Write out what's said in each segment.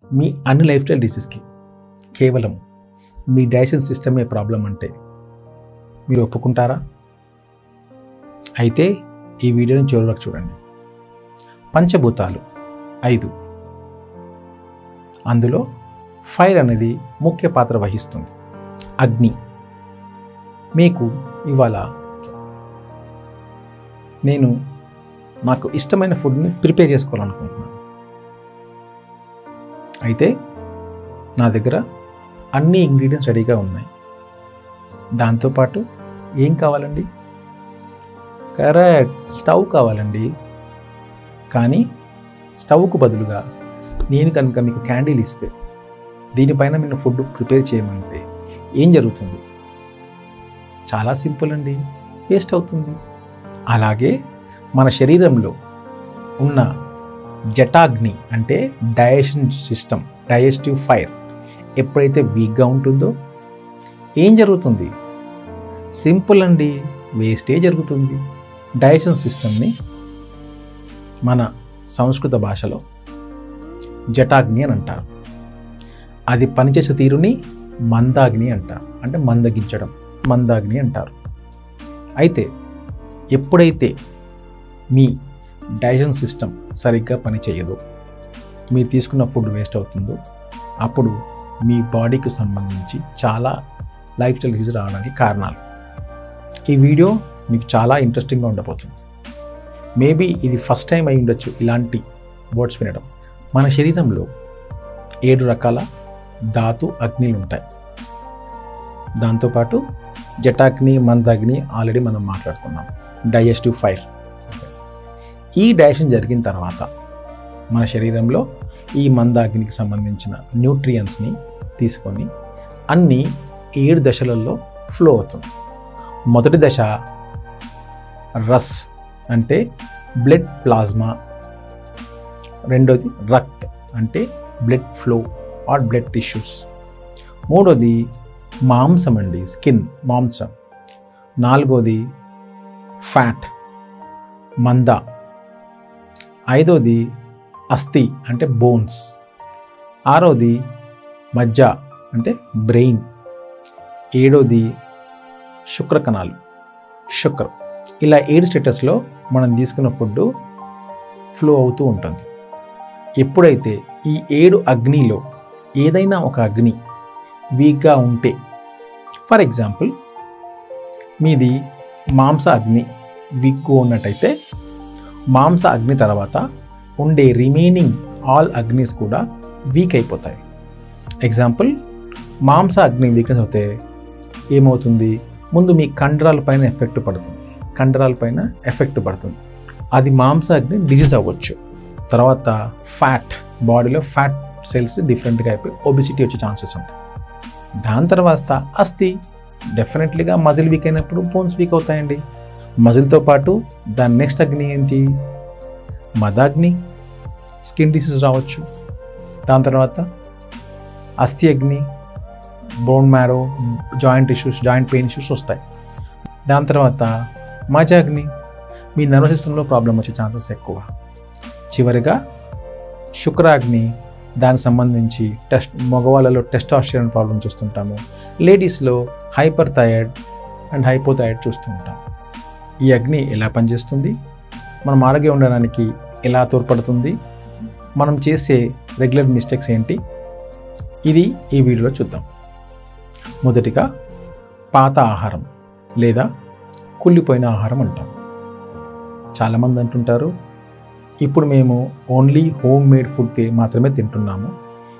మీ అన్ని life style డిసీజ్కి కేవలం మీ digestion సిస్టమే problem అంటే మీరు ఒప్పుకుంటారా అయితే ఈ వీడియోని చివరి వరకు చూడండి పంచభూతాలు ఐదు అందులో ఫైర్ అనేది ముఖ్య పాత్ర వహిస్తుంది అగ్ని మీకు ఇవాళ నేను నాకు ఇష్టమైన ఫుడ్ని ప్రిపేర్ చేసుకోవాలనుకుంటున్నాను అయితే నా దగ్గర అన్ని ఇంగ్రీడియంట్స్ రెడీగా ఉన్నాయి దాంతోపాటు ఏం కావాలండి కరెక్ట్ స్టవ్ కావాలండి కానీ స్టవ్కు బదులుగా నేను కనుక మీకు క్యాండిల్ ఇస్తే దీనిపైన మీరు ఫుడ్ ప్రిపేర్ చేయమంటే ఏం జరుగుతుంది చాలా సింపుల్ అండి వేస్ట్ అవుతుంది అలాగే మన శరీరంలో ఉన్న జటాగ్ని అంటే డైజెషన్ సిస్టమ్ డైజెస్టివ్ ఫైర్ ఎప్పుడైతే వీక్గా ఉంటుందో ఏం జరుగుతుంది సింపుల్ అండి వేస్టే జరుగుతుంది డైజెషన్ సిస్టమ్ని మన సంస్కృత భాషలో జటాగ్ని అని అంటారు అది పనిచేసే తీరుని మందాగ్ని అంటారు అంటే మందగించడం మందాగ్ని అంటారు అయితే ఎప్పుడైతే మీ డైజెషన్ సిస్టమ్ సరిగ్గా పనిచేయదు మీరు తీసుకున్న ఫుడ్ వేస్ట్ అవుతుందో అప్పుడు మీ బాడీకి సంబంధించి చాలా లైఫ్ స్టైల్ డిసీజ్ రావడానికి కారణాలు ఈ వీడియో మీకు చాలా ఇంట్రెస్టింగ్గా ఉండబోతుంది మేబీ ఇది ఫస్ట్ టైం అయి ఉండొచ్చు ఇలాంటి వర్డ్స్ వినడం మన శరీరంలో ఏడు రకాల ధాతు అగ్నిలు ఉంటాయి దాంతోపాటు జటాగ్ని మందాగ్ని ఆల్రెడీ మనం మాట్లాడుకున్నాం డైజెస్టివ్ ఫైర్ ఈ డైజెషన్ జరిగిన తర్వాత మన శరీరంలో ఈ మందాగ్నికి సంబంధించిన న్యూట్రియన్స్ని తీసుకొని అన్ని ఏడు దశలలో ఫ్లో అవుతుంది మొదటి దశ రస్ అంటే బ్లడ్ ప్లాజ్మా రెండోది రక్త్ అంటే blood flow or blood tissues మూడోది మాంసం అండి స్కిన్ మాంసం నాలుగోది ఫ్యాట్ మంద ఐదోది అస్థి అంటే బోన్స్ ఆరోది మజ్జ అంటే బ్రెయిన్ ఏడోది శుక్రకణాలు శుక్ర ఇలా ఏడు స్టేటస్లో మనం తీసుకున్న ఫుడ్ ఫ్లో అవుతూ ఉంటుంది ఎప్పుడైతే ఈ ఏడు అగ్నిలో ఏదైనా ఒక అగ్ని వీక్గా ఉంటే ఫర్ ఎగ్జాంపుల్ మీది మాంస అగ్ని వీక్గా ఉన్నట్టయితే మాంస అగ్ని తర్వాత ఉండే రిమైనింగ్ ఆల్ అగ్నిస్ కూడా వీక్ అయిపోతాయి ఎగ్జాంపుల్ మాంస అగ్ని వీక్నెస్ అవుతే ఏమవుతుంది ముందు మీ కండరాల పైన ఎఫెక్ట్ పడుతుంది కండరాల పైన ఎఫెక్ట్ పడుతుంది అది మాంస అగ్ని డిజీజ్ అవ్వచ్చు తర్వాత ఫ్యాట్ బాడీలో ఫ్యాట్ సెల్స్ డిఫరెంట్గా అయిపోయి ఒబిసిటీ వచ్చే ఛాన్సెస్ ఉంటాయి దాని తర్వాత అస్థి డెఫినెట్లీగా మజిల్ వీక్ అయినప్పుడు బోన్స్ వీక్ అవుతాయండి మజిల్తో పాటు దాని నెక్స్ట్ అగ్ని ఏంటి మదాగ్ని స్కిన్ డిసీజ్ రావచ్చు దాని తర్వాత అస్థి అగ్ని bone marrow joint issues joint pain issues వస్తాయి దాని తర్వాత మజాగ్ని మీ నర్వస్ సిస్టంలో ప్రాబ్లం వచ్చే ఛాన్సెస్ ఎక్కువ చివరిగా శుక్రాగ్ని దానికి సంబంధించి టెస్ట్ మగవాళ్ళలో టెస్టాస్టిరాన్ ప్రాబ్లం చూస్తుంటాము లేడీస్లో హైపర్ థైరాయిడ్ అండ్ హైపోథైరాయిడ్ చూస్తూ ఉంటాం ఈ అగ్ని ఎలా పనిచేస్తుంది మనం ఆరోగ్యం ఉండడానికి ఎలా తోడ్పడుతుంది మనం చేసే రెగ్యులర్ మిస్టేక్స్ ఏంటి ఇది ఈ వీడియోలో చూద్దాం మొదటిగా పాత ఆహారం లేదా కుళ్ళిపోయిన ఆహారం అంటాం చాలామంది అంటుంటారు ఇప్పుడు మేము ఓన్లీ హోమ్ మేడ్ ఫుడ్ మాత్రమే తింటున్నాము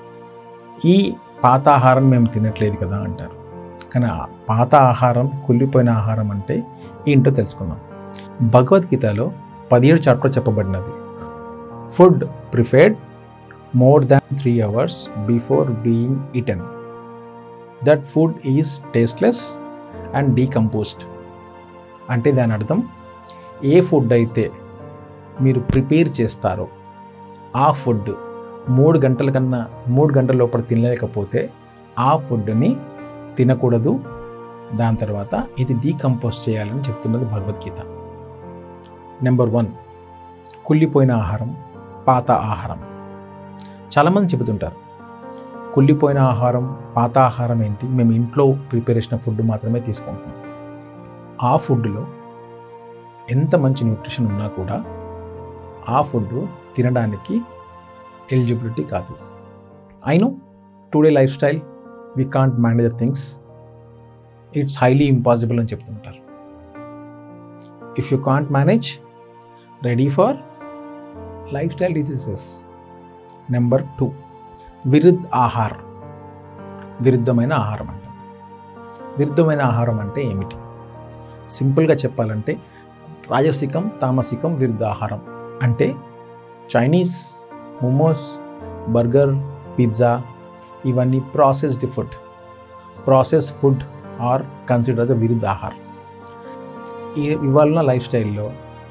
ఈ పాత ఆహారం మేము తినట్లేదు కదా అంటారు కానీ ఆ పాత ఆహారం కుళ్ళిపోయిన ఆహారం అంటే ఏంటో తెలుసుకుందాం భగవద్గీతలో పదిహేడు చాప్టర్ చెప్పబడినది food prepared more than three hours before being eaten that food is tasteless and decomposed అంటే దాని అర్థం ఏ ఫుడ్ అయితే మీరు ప్రిపేర్ చేస్తారో ఆ ఫుడ్ మూడు గంటల కన్నా మూడు గంటల లోపల తినలేకపోతే ఆ ఫుడ్ని తినకూడదు దాని తర్వాత ఇది డీకంపోజ్ చేయాలని చెప్తున్నది భగవద్గీత నెంబర్ వన్ కుళ్ళిపోయిన ఆహారం పాత ఆహారం చాలామంది చెబుతుంటారు కుళ్ళిపోయిన ఆహారం పాత ఆహారం ఏంటి మేము ఇంట్లో ప్రిపేర్ చేసిన ఫుడ్ మాత్రమే తీసుకుంటున్నాం ఆ ఫుడ్లో ఎంత మంచి న్యూట్రిషన్ ఉన్నా కూడా ఆ ఫుడ్ తినడానికి ఎలిజిబిలిటీ కాదు అయినో today lifestyle we can't manage things it's highly impossible అని చెప్తుంటారు if you can't manage ready for lifestyle diseases number two విరుద్ధ్ ఆహార్ విరుద్ధమైన ఆహారం అంటే విరుద్ధమైన ఆహారం అంటే ఏమిటి సింపుల్గా చెప్పాలంటే రాజసికం తామసికం విరుద్ధ ఆహారం అంటే చైనీస్ మోమోస్ బర్గర్ పిజ్జా ఇవన్నీ processed food process food are consider as విరుద్ధ ఆహారం ఇవాళ లైఫ్ స్టైల్లో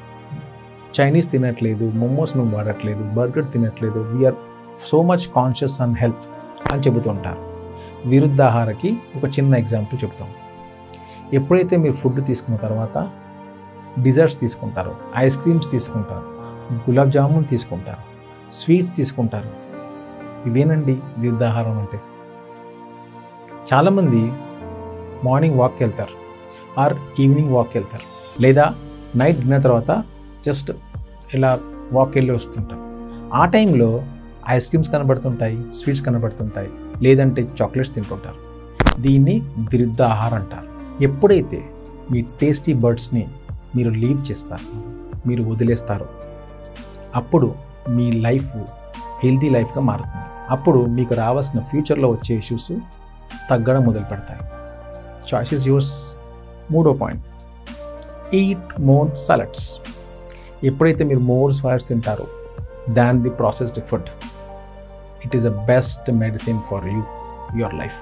చైనీస్ తినట్లేదు మోమోస్ మేము వాడట్లేదు బర్గర్ తినట్లేదు we are so much conscious on health అని చెబుతుంటారు విరుద్ధ ఆహారకి ఒక చిన్న ఎగ్జాంపుల్ చెప్తాం ఎప్పుడైతే మీరు ఫుడ్ తీసుకున్న తర్వాత డిజర్ట్స్ తీసుకుంటారు ఐస్ క్రీమ్స్ తీసుకుంటారు గులాబ్ జామున్ తీసుకుంటారు స్వీట్స్ తీసుకుంటారు ఇవేనండి విరుద్ధ ఆహారం అంటే చాలామంది మార్నింగ్ వాక్కి వెళ్తారు ఆర్ ఈవినింగ్ వాక్కి వెళ్తారు లేదా నైట్ డిన్నర్ తర్వాత జస్ట్ ఇలా వాక్ వెళ్ళి వస్తుంటారు ఆ టైంలో ఐస్ క్రీమ్స్ కనబడుతుంటాయి స్వీట్స్ కనబడుతుంటాయి లేదంటే చాక్లెట్స్ తింటుంటారు దీన్ని విరుద్ధ ఆహారం అంటారు ఎప్పుడైతే మీ టేస్టీ బర్డ్స్ని మీరు లీవ్ చేస్తారు మీరు వదిలేస్తారు అప్పుడు మీ లైఫ్ హెల్తీ లైఫ్గా మారుతుంది అప్పుడు మీకు రావాల్సిన ఫ్యూచర్లో వచ్చే ఇష్యూస్ తగ్గడం మొదలు పెడతాయి చాయిస్ ఇస్ యూర్స్ మూడో పాయింట్ ఈట్ మోర్ సలాడ్స్ ఎప్పుడైతే మీరు మోర్ సలాడ్స్ తింటారో than the processed food it is a best medicine for you your life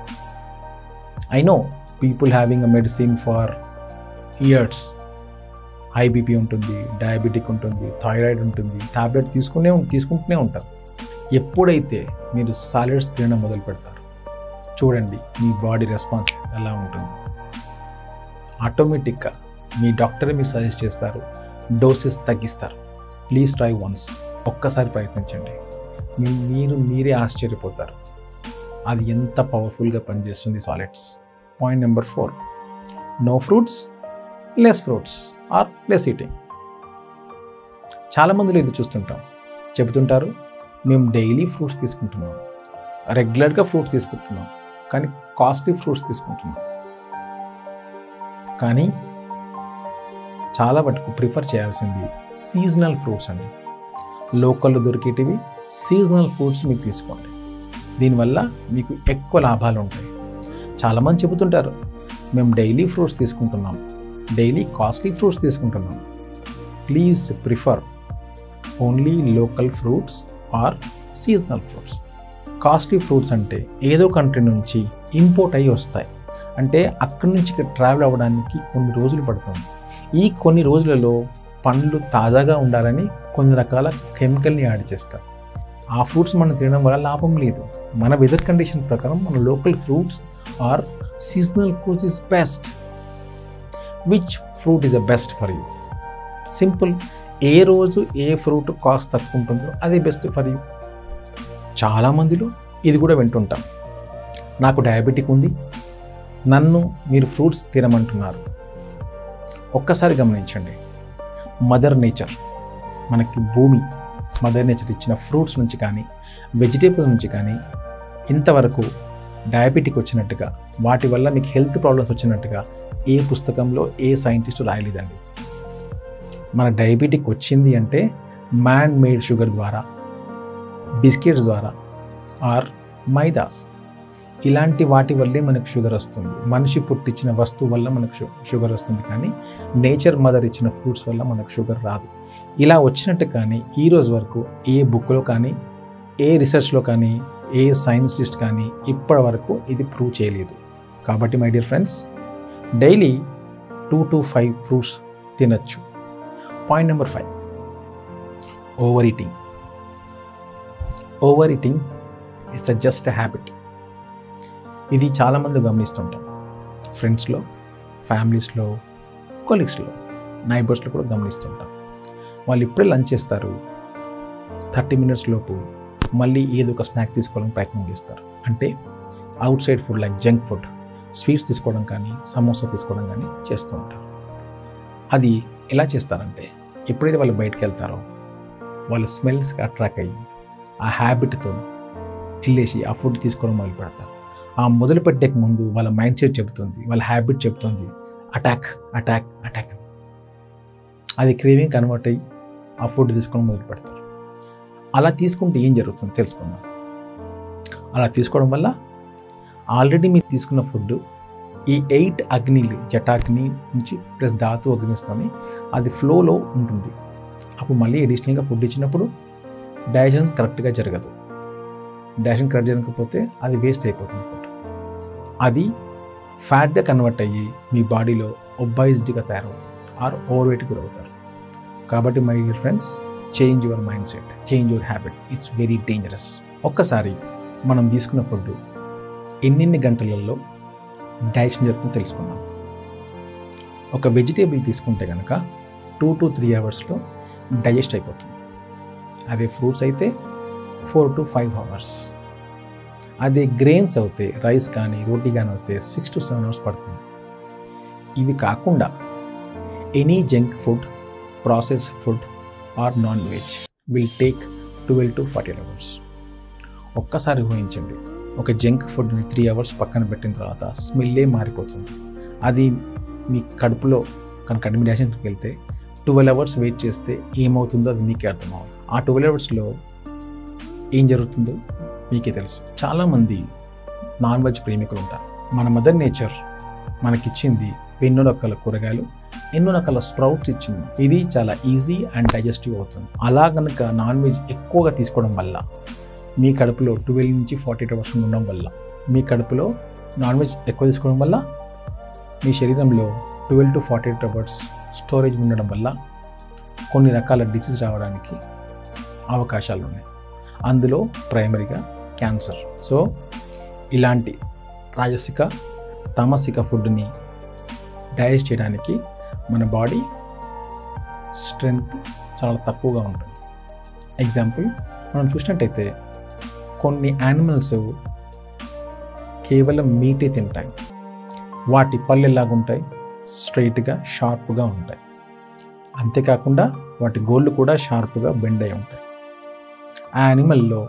I know people having a medicine for years high BP ఉంటుంది diabetic ఉంటుంది thyroid ఉంటుంది tablet తీసుకునే తీసుకుంటూనే ఉంటారు ఎప్పుడైతే మీరు సాలెడ్స్ తినడం మొదలు పెడతారు చూడండి మీ బాడీ రెస్పాన్స్ ఎలా ఉంటుంది ఆటోమేటిక్గా మీ డాక్టరే మీకు సజెస్ట్ చేస్తారు డోసెస్ తగ్గిస్తారు ప్లీజ్ ట్రై వన్స్ ఒక్కసారి ప్రయత్నించండి మీ- మీరు మీరే ఆశ్చర్యపోతారు అది ఎంత పవర్ఫుల్గా పనిచేస్తుంది solids point number four no fruits less fruits or less eating చాలామందిలో ఇది చూస్తుంటాం చెబుతుంటారు మేము డైలీ ఫ్రూట్స్ తీసుకుంటున్నాం రెగ్యులర్గా ఫ్రూట్స్ తీసుకుంటున్నాం కానీ కాస్ట్లీ ఫ్రూట్స్ తీసుకుంటున్నాం కానీ చాలా మటుకు ప్రిఫర్ చేయాల్సింది సీజనల్ ఫ్రూట్స్ అండి లోకల్లో దొరికేటివి సీజనల్ ఫ్రూట్స్ మీకు తీసుకోండి దీనివల్ల మీకు ఎక్కువ లాభాలు ఉంటాయి చాలామంది చెబుతుంటారు మేము డైలీ ఫ్రూట్స్ తీసుకుంటున్నాం డైలీ కాస్ట్లీ ఫ్రూట్స్ తీసుకుంటున్నాం please prefer only local fruits or seasonal fruits costly fruits అంటే ఏదో కంట్రీ నుంచి ఇంపోర్ట్ అయ్యి వస్తాయి అంటే అక్కడి నుంచి ఇక్కడ ట్రావెల్ అవ్వడానికి కొన్ని రోజులు పడుతుంది ఈ కొన్ని రోజులలో పండ్లు తాజాగా ఉండాలని కొన్ని రకాల కెమికల్ని యాడ్ చేస్తారు ఆ ఫ్రూట్స్ మనం తినడం వల్ల లాభం లేదు మన వెదర్ కండిషన్ ప్రకారం మన local fruits or seasonal fruits is best which fruit is the best for you simple ఏ రోజు ఏ ఫ్రూట్ కాస్ట్ తక్కువ ఉంటుందో అది బెస్ట్ ఫర్ యూ చాలామందిలో ఇది కూడా వింటుంటాం నాకు డయాబెటిక్ ఉంది నన్ను మీరు ఫ్రూట్స్ తినమంటున్నారు ఒక్కసారి గమనించండి మదర్ నేచర్ మనకి భూమి మదర్ నేచర్ ఇచ్చిన ఫ్రూట్స్ నుంచి కానీ వెజిటేబుల్స్ నుంచి కానీ ఇంతవరకు డయాబెటిక్ వచ్చినట్టుగా వాటి వల్ల మీకు హెల్త్ ప్రాబ్లమ్స్ వచ్చినట్టుగా ఏ పుస్తకంలో ఏ సైంటిస్టు రాయలేదండి మన డయాబెటిక్ వచ్చింది అంటే మ్యాన్ మేడ్ షుగర్ ద్వారా బిస్కెట్స్ ద్వారా ఆర్ మైదాస్ ఇలాంటి వాటి వల్లే మనకు షుగర్ వస్తుంది మనిషి పుట్టించిన వస్తువు వల్ల మనకు షు- షుగర్ వస్తుంది కానీ నేచర్ మదర్ ఇచ్చిన ఫ్రూట్స్ వల్ల మనకు షుగర్ రాదు ఇలా వచ్చినట్టు కానీ ఈ రోజు వరకు ఏ బుక్లో కానీ ఏ రీసెర్చ్లో కానీ ఏ సైంటిస్ట్ కానీ ఇప్పటి వరకు ఇది ప్రూవ్ చేయలేదు కాబట్టి my dear friends daily two to five fruits తినచ్చు point number five over eating over eating it's a just habit ఇది చాలామంది గమనిస్తుంటాం ఫ్రెండ్స్లో ఫ్యామిలీస్లో కొలీగ్స్లో నైబర్స్లో కూడా గమనిస్తుంటాం వాళ్ళు ఇప్పుడే లంచ్ చేస్తారు థర్టీ మినిట్స్ లోపు మళ్ళీ ఏదో ఒక స్నాక్ తీసుకోవడానికి ప్రయత్నం చేస్తారు అంటే outside food like junk food sweets తీసుకోవడం కానీ సమోసా తీసుకోవడం కానీ చేస్తూ ఉంటారు అది ఎలా చేస్తారంటే ఎప్పుడైతే వాళ్ళు బయటకు వెళ్తారో వాళ్ళు స్మెల్స్కి అట్రాక్ట్ అయ్యి ఆ హ్యాబిట్తో వెళ్ళేసి ఆ ఫుడ్ తీసుకోవడం మొదలు పెడతారు ఆ మొదలు పెట్టేక ముందు వాళ్ళ మైండ్ సెట్ చెబుతుంది వాళ్ళ హ్యాబిట్ చెబుతుంది అటాక్ అటాక్ అటాక్ అది క్రేవింగ్ కన్వర్ట్ అయ్యి ఆ ఫుడ్ తీసుకోవడం మొదలు పెడతారు అలా తీసుకుంటే ఏం జరుగుతుంది తెలుసుకుందాం అలా తీసుకోవడం వల్ల ఆల్రెడీ మీరు తీసుకున్న ఫుడ్ ఈ ఎయిట్ అగ్నిలు జటాగ్ని నుంచి ప్లస్ ధాతు అగ్నిస్తోని అది ఫ్లోలో ఉంటుంది అప్పుడు మళ్ళీ అడిషనల్గా ఫుడ్ ఇచ్చినప్పుడు డైజెషన్ కరెక్ట్గా జరగదు డైజెషన్ కరెక్ట్ జరగకపోతే అది వేస్ట్ అయిపోతుంది ఫుడ్ అది ఫ్యాట్గా కన్వర్ట్ అయ్యి మీ బాడీలో ఒబ్బాయిజ్డ్గా తయారవుతుంది ఆర్ ఓవర్ వెయిట్ గురవుతారు కాబట్టి my dear friends change your mindset change your habit it's very dangerous ఒక్కసారి మనం తీసుకున్న ఫుడ్ ఎన్నెన్ని గంటలలో డైజెషన్ జరుగుతుందో తెలుసుకుందాం ఒక వెజిటేబుల్ తీసుకుంటే కనుక టూ టు త్రీ అవర్స్లో డైజెస్ట్ అయిపోతుంది అదే ఫ్రూట్స్ అయితే ఫోర్ టు ఫైవ్ అవర్స్ అదే గ్రెయిన్స్ అవుతే రైస్ కానీ రోటీ కానీ అవుతే సిక్స్ టు సెవెన్ అవర్స్ పడుతుంది ఇవి కాకుండా any junk food process food or non veg will take twelve to forty hours ఒక్కసారి ఊహించండి ఒక జంక్ ఫుడ్ని త్రీ అవర్స్ పక్కన పెట్టిన తర్వాత స్మెల్లే మారిపోతుంది అది మీ కడుపులో కనుక అడ్మినేషన్కి వెళ్తే ట్వెల్వ్ అవర్స్ వెయిట్ చేస్తే ఏమవుతుందో అది మీకే అర్థమవుతుంది ఆ ట్వెల్వ్ అవర్స్లో ఏం జరుగుతుందో మీకే తెలుసు చాలామంది నాన్ వెజ్ ప్రేమికులు ఉంటారు మన మదర్ నేచర్ మనకిచ్చింది ఎన్నో రకాల కూరగాయలు ఎన్నో రకాల స్ప్రౌట్స్ ఇచ్చింది ఇది చాలా ఈజీ అండ్ డైజెస్టివ్ అవుతుంది అలా కనుక నాన్ వెజ్ ఎక్కువగా తీసుకోవడం వల్ల మీ కడుపులో ట్వెల్వ్ నుంచి ఫార్టీ ఎయిట్ అవర్స్ ఉండడం వల్ల మీ కడుపులో నాన్ వెజ్ ఎక్కువ తీసుకోవడం వల్ల మీ శరీరంలో twelve to forty eight hours storage ఉండడం వల్ల కొన్ని రకాల డిసీజ్ రావడానికి అవకాశాలు ఉన్నాయి అందులో ప్రైమరీగా క్యాన్సర్ సో ఇలాంటి రాజసిక తామసిక ఫుడ్ని డైజెస్ట్ చేయడానికి మన బాడీ స్ట్రెంగ్త్ చాలా తక్కువగా ఉంటుంది ఎగ్జాంపుల్ మనం చూసినట్టయితే కొన్ని యానిమల్స్ కేవలం మీటే తింటాయి వాటి పళ్ళు ఎలాగుంటాయి స్ట్రైట్గా షార్ప్గా ఉంటాయి అంతేకాకుండా వాటి గోళ్ళు కూడా షార్ప్గా బెండ్ అయి ఉంటాయి ఆ యానిమల్లో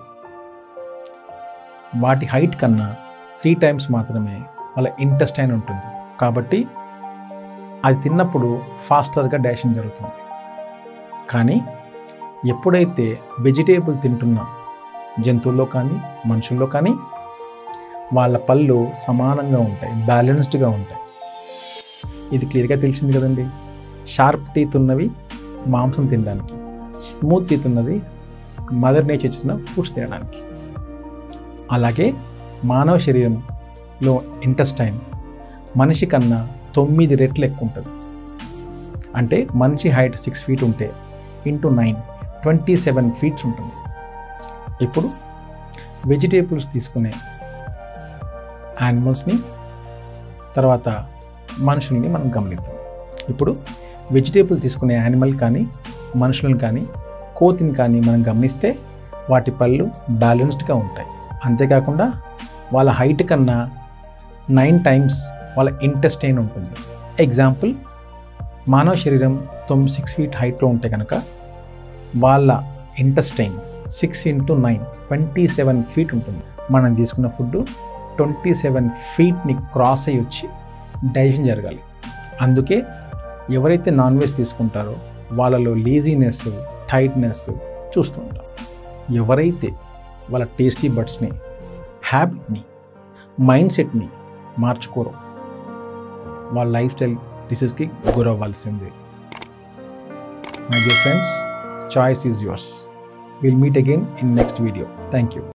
వాటి హైట్ కన్నా త్రీ టైమ్స్ మాత్రమే వాళ్ళ ఇంటెస్టైన్ ఉంటుంది కాబట్టి అది తిన్నప్పుడు ఫాస్టర్గా డైజెషన్ జరుగుతుంది కానీ ఎప్పుడైతే వెజిటేబుల్ తింటున్న జంతువుల్లో కానీ మనుషుల్లో కానీ వాళ్ళ పళ్ళు సమానంగా ఉంటాయి బ్యాలెన్స్డ్గా ఉంటాయి ఇది క్లియర్గా తెలిసింది కదండి షార్ప్ టీత్ ఉన్నవి మాంసం తినడానికి స్మూత్ టీత్ ఉన్నది మదర్ నేచర్ ఇచ్చిన ఫుడ్స్ తినడానికి అలాగే మానవ శరీరంలో ఇంటెస్టైన్ మనిషి కన్నా తొమ్మిది రెట్లు ఎక్కువ ఉంటుంది అంటే మనిషి హైట్ సిక్స్ ఫీట్ ఉంటే into nine twenty seven feets ఉంటుంది ఇప్పుడు వెజిటేబుల్స్ తీసుకునే యానిమల్స్ని తర్వాత మనుషుల్ని మనం గమనిద్దాం ఇప్పుడు వెజిటేబుల్ తీసుకునే యానిమల్ కానీ మనుషులను కానీ కోతిని కానీ మనం గమనిస్తే వాటి పళ్ళు బ్యాలెన్స్డ్గా ఉంటాయి అంతేకాకుండా వాళ్ళ హైట్ కన్నా నైన్ టైమ్స్ వాళ్ళ ఇంటెస్టైన్ ఉంటుంది ఎగ్జాంపుల్ మానవ శరీరం తొమ్మిది సిక్స్ ఫీట్ హైట్లో ఉంటే కనుక వాళ్ళ intestine six into nine twenty seven feet ఉంటుంది మనం తీసుకున్న ఫుడ్ ట్వంటీ సెవెన్ ఫీట్ని క్రాస్ అయ్యి వచ్చి డైజెషన్ జరగాలి అందుకే ఎవరైతే నాన్ వెజ్ తీసుకుంటారో వాళ్ళలో లేజీనెస్ టైట్నెస్ చూస్తూ ఉంటాం ఎవరైతే వాళ్ళ టేస్టీ బడ్స్ని హ్యాబిట్ని మైండ్ సెట్ని మార్చుకోరు వాళ్ళ లైఫ్ స్టైల్ డిసీజ్కి గురవ్వాల్సిందే my dear friends choice is yours will meet again in next video thank you